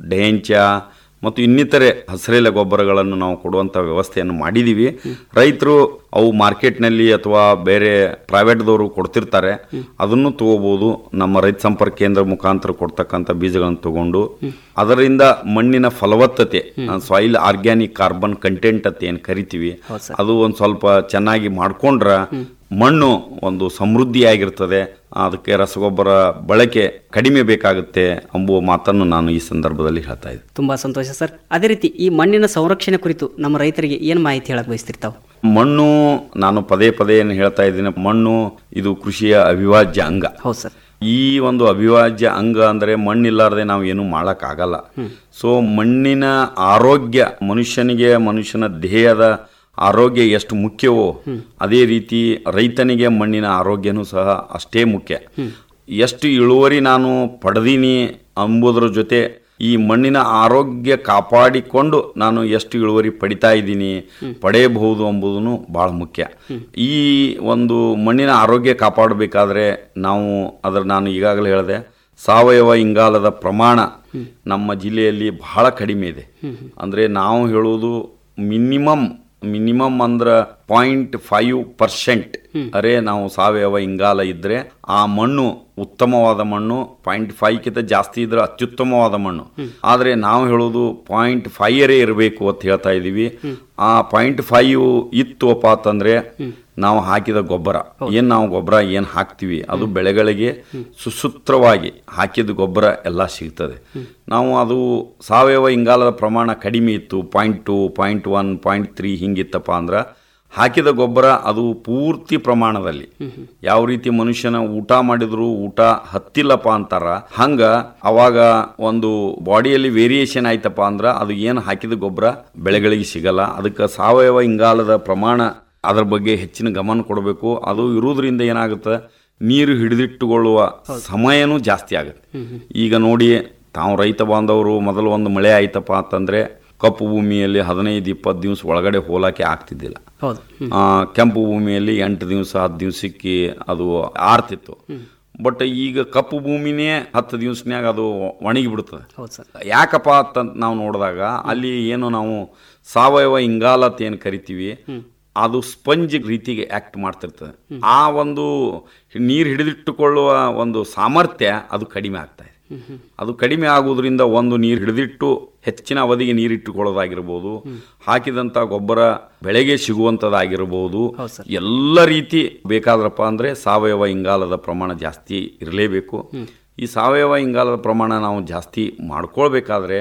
ಡೆಂಚ ಮತ್ತು ಇನ್ನಿತರೆ ಹಸಿರೆಲೆ ಗೊಬ್ಬರಗಳನ್ನು ನಾವು ಕೊಡುವಂಥ ವ್ಯವಸ್ಥೆಯನ್ನು ಮಾಡಿದ್ದೀವಿ ರೈತರು ಅವು ಮಾರ್ಕೆಟ್ನಲ್ಲಿ ಅಥವಾ ಬೇರೆ ಪ್ರೈವೇಟ್ದವರು ಕೊಡ್ತಿರ್ತಾರೆ ಅದನ್ನು ತಗೋಬಹುದು ನಮ್ಮ ರೈತ ಸಂಪರ್ಕ ಕೇಂದ್ರ ಮುಖಾಂತರ ಕೊಡ್ತಕ್ಕಂಥ ಬೀಜಗಳನ್ನು ತಗೊಂಡು ಅದರಿಂದ ಮಣ್ಣಿನ ಫಲವತ್ತತೆ ಸಾಯಿಲ್ ಆರ್ಗ್ಯಾನಿಕ್ ಕಾರ್ಬನ್ ಕಂಟೆಂಟ್ ಅಂತ ಏನು ಕರಿತೀವಿ ಅದು ಒಂದು ಸ್ವಲ್ಪ ಚೆನ್ನಾಗಿ ಮಾಡ್ಕೊಂಡ್ರ ಮಣ್ಣು ಒಂದು ಸಮೃದ್ಧಿಯಾಗಿರ್ತದೆ ಅದಕ್ಕೆ ರಸಗೊಬ್ಬರ ಬಳಕೆ ಕಡಿಮೆ ಬೇಕಾಗುತ್ತೆ ಎಂಬುವ ಮಾತನ್ನು ನಾನು ಈ ಸಂದರ್ಭದಲ್ಲಿ ಹೇಳ್ತಾ ಇದ್ದೆ ತುಂಬಾ ಸಂತೋಷ ಸರ್ ಅದೇ ರೀತಿ ಈ ಮಣ್ಣಿನ ಸಂರಕ್ಷಣೆ ಕುರಿತು ನಮ್ಮ ರೈತರಿಗೆ ಏನು ಮಾಹಿತಿ ಹೇಳಕ್ ಬಯಸ್ತಿರ್ತಾವೆ ಮಣ್ಣು ನಾನು ಪದೇ ಪದೇ ಏನು ಹೇಳ್ತಾ ಇದ್ದೀನಿ ಮಣ್ಣು ಇದು ಕೃಷಿಯ ಅವಿಭಾಜ್ಯ ಅಂಗ ಹೌದು ಸರ್ ಈ ಒಂದು ಅವಿಭಾಜ್ಯ ಅಂಗ ಅಂದರೆ ಮಣ್ಣಿಲ್ಲಾರದೆ ನಾವು ಏನು ಮಾಡೋಕ್ಕಾಗಲ್ಲ ಸೊ ಮಣ್ಣಿನ ಆರೋಗ್ಯ ಮನುಷ್ಯನಿಗೆ ಮನುಷ್ಯನ ದೇಹದ ಆರೋಗ್ಯ ಎಷ್ಟು ಮುಖ್ಯವೋ ಅದೇ ರೀತಿ ರೈತನಿಗೆ ಮಣ್ಣಿನ ಆರೋಗ್ಯನೂ ಸಹ ಅಷ್ಟೇ ಮುಖ್ಯ ಎಷ್ಟು ಇಳುವರಿ ನಾನು ಪಡೆದೀನಿ ಎಂಬುದರ ಜೊತೆ ಈ ಮಣ್ಣಿನ ಆರೋಗ್ಯ ಕಾಪಾಡಿಕೊಂಡು ನಾನು ಎಷ್ಟು ಇಳುವರಿ ಪಡಿತಾ ಇದ್ದೀನಿ ಪಡೆಯಬಹುದು ಎಂಬುದನ್ನು ಬಹಳ ಮುಖ್ಯ ಈ ಒಂದು ಮಣ್ಣಿನ ಆರೋಗ್ಯ ಕಾಪಾಡಬೇಕಾದ್ರೆ ನಾವು ಅದರ ನಾನು ಈಗಾಗಲೇ ಹೇಳಿದೆ ಸಾವಯವ ಇಂಗಾಲದ ಪ್ರಮಾಣ ನಮ್ಮ ಜಿಲ್ಲೆಯಲ್ಲಿ ಬಹಳ ಕಡಿಮೆ ಇದೆ ಅಂದರೆ ನಾವು ಹೇಳುವುದು ಮಿನಿಮಮ್ ಮಿನಿಮಮ್ ಅಂದ್ರೆ ಪಾಯಿಂಟ್ ಫೈವ್ ಪರ್ಸೆಂಟ್ ಅರೆ ನಾವು ಸಾವಯವ ಇಂಗಾಲ ಇದ್ರೆ ಆ ಮಣ್ಣು ಉತ್ತಮವಾದ ಮಣ್ಣು ಪಾಯಿಂಟ್ ಫೈವ್ ಕಿಂತ ಜಾಸ್ತಿ ಇದ್ರೆ ಅತ್ಯುತ್ತಮವಾದ ಮಣ್ಣು ಆದ್ರೆ ನಾವು ಹೇಳೋದು ಪಾಯಿಂಟ್ ಫೈವರೇ ಇರಬೇಕು ಅಂತ ಹೇಳ್ತಾ ಇದೀವಿ ಆ ಪಾಯಿಂಟ್ ಫೈವ್ ಇತ್ತುವಪ್ಪ ಅಂತಂದ್ರೆ ನಾವು ಹಾಕಿದ ಗೊಬ್ಬರ ಏನ್ ನಾವು ಗೊಬ್ಬರ ಏನ್ ಹಾಕ್ತಿವಿ ಅದು ಬೆಳೆಗಳಿಗೆ ಸುಸೂತ್ರವಾಗಿ ಹಾಕಿದ ಗೊಬ್ಬರ ಎಲ್ಲ ಸಿಗ್ತದೆ ನಾವು ಅದು ಸಾವಯವ ಇಂಗಾಲದ ಪ್ರಮಾಣ ಕಡಿಮೆ ಇತ್ತು point two point one point three ಹಿಂಗಿತ್ತಪ್ಪ ಅಂದ್ರೆ ಹಾಕಿದ ಗೊಬ್ಬರ ಅದು ಪೂರ್ತಿ ಪ್ರಮಾಣದಲ್ಲಿ ಯಾವ ರೀತಿ ಮನುಷ್ಯನ ಊಟ ಮಾಡಿದ್ರು ಊಟ ಹತ್ತಿಲ್ಲಪ್ಪ ಅಂತಾರ ಹಂಗ ಅವಾಗ ಒಂದು ಬಾಡಿಯಲ್ಲಿ ವೇರಿಯೇಷನ್ ಆಯ್ತಪ್ಪ ಅಂದ್ರ ಅದು ಏನು ಹಾಕಿದ ಗೊಬ್ಬರ ಬೆಳೆಗಳಿಗೆ ಸಿಗಲ್ಲ ಅದಕ್ಕೆ ಸಾವಯವ ಇಂಗಾಲದ ಪ್ರಮಾಣ ಅದ್ರ ಬಗ್ಗೆ ಹೆಚ್ಚಿನ ಗಮನ ಕೊಡಬೇಕು ಅದು ಇರುವುದರಿಂದ ಏನಾಗುತ್ತೆ ನೀರು ಹಿಡಿದಿಟ್ಟುಕೊಳ್ಳುವ ಸಮಯನೂ ಜಾಸ್ತಿ ಆಗುತ್ತೆ ಈಗ ನೋಡಿ ತಾವು ರೈತ ಬಾಂಧವರು ಮೊದಲು ಒಂದು ಮಳೆ ಆಯ್ತಪ್ಪ ಅಂತಂದ್ರೆ ಕಪ್ಪು ಭೂಮಿಯಲ್ಲಿ ಹದಿನೈದು ಇಪ್ಪತ್ತು ದಿವಸ ಒಳಗಡೆ ಹೋಲಾಕೆ ಆಗ್ತಿದ್ದಿಲ್ಲ ಹೌದು ಆ, ಕೆಂಪು ಭೂಮಿಯಲ್ಲಿ ಎಂಟು ದಿವಸ ಹತ್ತು ದಿವಸಕ್ಕೆ ಅದು ಆರ್ತಿತ್ತು ಬಟ್ ಈಗ ಕಪ್ಪು ಭೂಮಿನೇ ಹತ್ತು ದಿವಸನ್ಯಾಗ ಅದು ಒಣಗಿ ಬಿಡ್ತದೆ ಹೌದು ಸರ್ ಯಾಕಪ್ಪ ಅಂತ ನಾವು ನೋಡಿದಾಗ ಅಲ್ಲಿ ಏನು ನಾವು ಸಾವಯವ ಇಂಗಾಲ ಅಂತ ಏನು ಕರಿತೀವಿ ಅದು ಸ್ಪಂಜ್ ರೀತಿಗೆ ಆಕ್ಟ್ ಮಾಡ್ತಿರ್ತದೆ ಆ ಒಂದು ನೀರು ಹಿಡಿದಿಟ್ಟುಕೊಳ್ಳುವ ಒಂದು ಸಾಮರ್ಥ್ಯ ಅದು ಕಡಿಮೆ ಆಗ್ತಾ ಇದೆ ಅದು ಕಡಿಮೆ ಆಗುವುದರಿಂದ ಒಂದು ನೀರು ಹಿಡಿದಿಟ್ಟು ಹೆಚ್ಚಿನ ಅವಧಿಗೆ ನೀರಿಟ್ಟುಕೊಳ್ಳೋದಾಗಿರ್ಬೋದು ಹಾಕಿದಂಥ ಗೊಬ್ಬರ ಬೆಳೆಗೆ ಸಿಗುವಂಥದ್ದಾಗಿರ್ಬೋದು ಎಲ್ಲ ರೀತಿ ಬೇಕಾದ್ರಪ್ಪ ಅಂದರೆ ಸಾವಯವ ಇಂಗಾಲದ ಪ್ರಮಾಣ ಜಾಸ್ತಿ ಇರಲೇಬೇಕು ಈ ಸಾವಯವ ಇಂಗಾಲದ ಪ್ರಮಾಣ ನಾವು ಜಾಸ್ತಿ ಮಾಡ್ಕೊಳ್ಬೇಕಾದ್ರೆ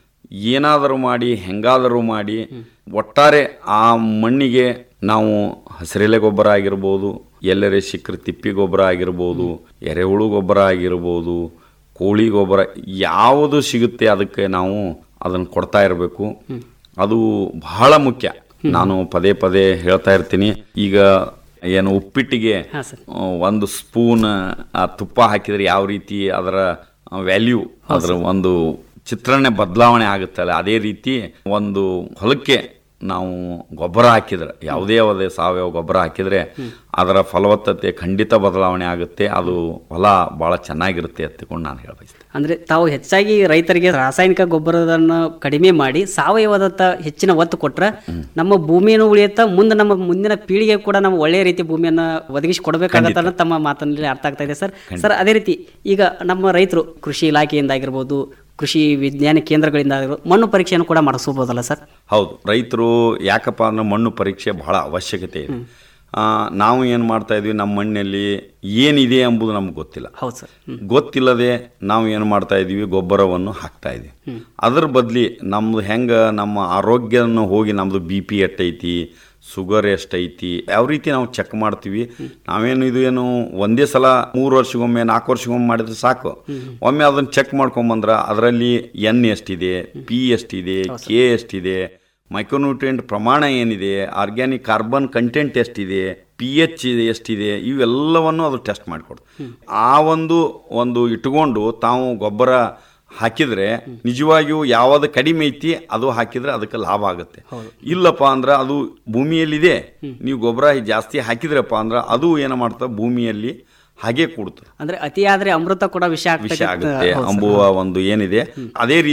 ಏನಾದರೂ ಮಾಡಿ ಹೆಂಗಾದರೂ ಮಾಡಿ ಒಟ್ಟಾರೆ ಆ ಮಣ್ಣಿಗೆ ನಾವು ಹಸಿರೆಲೆ ಗೊಬ್ಬರ ಆಗಿರ್ಬೋದು ಎಲ್ಲರೆ ಸಿಕ್ಕರೆ ತಿಪ್ಪಿ ಗೊಬ್ಬರ ಆಗಿರ್ಬೋದು ಎರೆಹುಳು ಗೊಬ್ಬರ ಆಗಿರ್ಬೋದು ಕೋಳಿ ಗೊಬ್ಬರ ಯಾವುದು ಸಿಗುತ್ತೆ ಅದಕ್ಕೆ ನಾವು ಅದನ್ನು ಕೊಡ್ತಾ ಇರಬೇಕು ಅದು ಬಹಳ ಮುಖ್ಯ ನಾನು ಪದೇ ಪದೇ ಹೇಳ್ತಾ ಇರ್ತೀನಿ ಈಗ ಏನು ಉಪ್ಪಿಟ್ಟಿಗೆ ಹಾ, ಸರ್. ಆ, ಒಂದು ಸ್ಪೂನ್ ಆ ತುಪ್ಪ ಹಾಕಿದ್ರೆ ಯಾವ ರೀತಿ ಅದರ ವ್ಯಾಲ್ಯೂ ಅದರ ಒಂದು ಚಿತ್ರಣ ಬದಲಾವಣೆ ಆಗುತ್ತಲ್ಲ ಅದೇ ರೀತಿ ಒಂದು ಹೊಲಕ್ಕೆ ನಾವು ಗೊಬ್ಬರ ಹಾಕಿದ್ರೆ ಯಾವುದೇ ಯಾವುದೇ ಸಾವಯವ ಗೊಬ್ಬರ ಹಾಕಿದ್ರೆ ಅದರ ಫಲವತ್ತತೆ ಖಂಡಿತ ಬದಲಾವಣೆ ಆಗುತ್ತೆ ಅದು ಹೊಲ ಬಹಳ ಚೆನ್ನಾಗಿರುತ್ತೆ ಎತ್ತಿಕೊಂಡು ನಾನು ಹೇಳಬಯಸ್ತೇನೆ ಅಂದ್ರೆ ತಾವು ಹೆಚ್ಚಾಗಿ ರೈತರಿಗೆ ರಾಸಾಯನಿಕ ಗೊಬ್ಬರದನ್ನ ಕಡಿಮೆ ಮಾಡಿ ಸಾವಯವದತ್ತ ಹೆಚ್ಚಿನ ಒತ್ತು ಕೊಟ್ರೆ ನಮ್ಮ ಭೂಮಿಯನ್ನು ಉಳಿಯುತ್ತಾ ಮುಂದೆ ನಮ್ಮ ಮುಂದಿನ ಪೀಳಿಗೆ ಕೂಡ ನಾವು ಒಳ್ಳೆಯ ರೀತಿ ಭೂಮಿಯನ್ನ ಒದಗಿಸಿ ಕೊಡಬೇಕಾಗತ್ತ ಅನ್ನೋದು ತಮ್ಮ ಮಾತಿನಲ್ಲಿ ಅರ್ಥ ಆಗ್ತಾ ಇದೆ ಸರ್ ಸರ್ ಅದೇ ರೀತಿ ಈಗ ನಮ್ಮ ರೈತರು ಕೃಷಿ ಇಲಾಖೆಯಿಂದ ಆಗಿರ್ಬೋದು ಕೃಷಿ ವಿಜ್ಞಾನ ಕೇಂದ್ರಗಳಿಂದ ಆಗಿರ್ಬೋದು ಮಣ್ಣು ಪರೀಕ್ಷೆಯನ್ನು ಕೂಡ ಮಾಡಿಸಬಹುದಲ್ಲ ಸರ್ ಹೌದು ರೈತರು ಯಾಕಪ್ಪ ಅಂದ್ರೆ ಮಣ್ಣು ಪರೀಕ್ಷೆ ಬಹಳ ಅವಶ್ಯಕತೆ ಇದೆ ಆ, ನಾವು ಏನು ಮಾಡ್ತಾ ಇದ್ವಿ ನಮ್ಮ ಮಣ್ಣಲ್ಲಿ ಏನಿದೆ ಎಂಬುದು ನಮ್ಗೆ ಗೊತ್ತಿಲ್ಲ ಹೌದು ಸರ್ ಗೊತ್ತಿಲ್ಲದೆ ನಾವು ಏನು ಮಾಡ್ತಾ ಇದೀವಿ ಗೊಬ್ಬರವನ್ನು ಹಾಕ್ತಾ ಇದೀವಿ ಅದ್ರ ಬದ್ಲಿ ನಮ್ದು ಹೆಂಗೆ ನಮ್ಮ ಆರೋಗ್ಯನ ಹೋಗಿ ನಮ್ದು ಬಿ ಪಿ ಎಷ್ಟೈತಿ ಶುಗರ್ ಎಷ್ಟೈತಿ ಯಾವ ರೀತಿ ನಾವು ಚೆಕ್ ಮಾಡ್ತೀವಿ ನಾವೇನು ಇದು ಏನು ಒಂದೇ ಸಲ ಮೂರು ವರ್ಷಗೊಮ್ಮೆ ನಾಲ್ಕು ವರ್ಷಗೊಮ್ಮೆ ಮಾಡಿದ್ರೆ ಸಾಕು ಒಮ್ಮೆ ಅದನ್ನು ಚೆಕ್ ಮಾಡ್ಕೊಂಬಂದ್ರ ಅದರಲ್ಲಿ ಎನ್ ಎಷ್ಟಿದೆ ಪಿ ಎಷ್ಟಿದೆ ಕೆ ಎಷ್ಟಿದೆ ಮೈಕ್ರೋನ್ಯೂಟ್ರಿಯೆಂಟ್ ಪ್ರಮಾಣ ಏನಿದೆ ಆರ್ಗ್ಯಾನಿಕ್ ಕಾರ್ಬನ್ ಕಂಟೆಂಟ್ ಎಷ್ಟಿದೆ ಪಿ ಎಚ್ ಎಷ್ಟಿದೆ ಇವೆಲ್ಲವನ್ನು ಅದು ಟೆಸ್ಟ್ ಮಾಡಿಕೊಡ್ತು ಆ ಒಂದು ಒಂದು ಇಟ್ಕೊಂಡು ತಾವು ಗೊಬ್ಬರ ಹಾಕಿದ್ರೆ ನಿಜವಾಗಿಯೂ ಯಾವ್ದು ಕಡಿಮೆ ಐತಿ ಅದು ಹಾಕಿದ್ರೆ ಅದಕ್ಕೆ ಲಾಭ ಆಗುತ್ತೆ ಇಲ್ಲಪ್ಪ ಅಂದ್ರೆ ಅದು ಭೂಮಿಯಲ್ಲಿದೆ ನೀವು ಗೊಬ್ಬರ ಜಾಸ್ತಿ ಹಾಕಿದ್ರಪ್ಪ ಅಂದ್ರೆ ಅದು ಏನು ಮಾಡ್ತಾ ಭೂಮಿಯಲ್ಲಿ ಹಾಗೆ ಕೂಡುತ್ತೆ ಅಂದ್ರೆ ಅತಿಯಾದ್ರೆ ಅಮೃತ ಕೂಡ ವಿಷ ವಿಷ ಆಗ್ತದೆ ಆಗುತ್ತೆ ಅಂಬುವ ಒಂದು ಏನಿದೆ ಅದೇ ರೀತಿ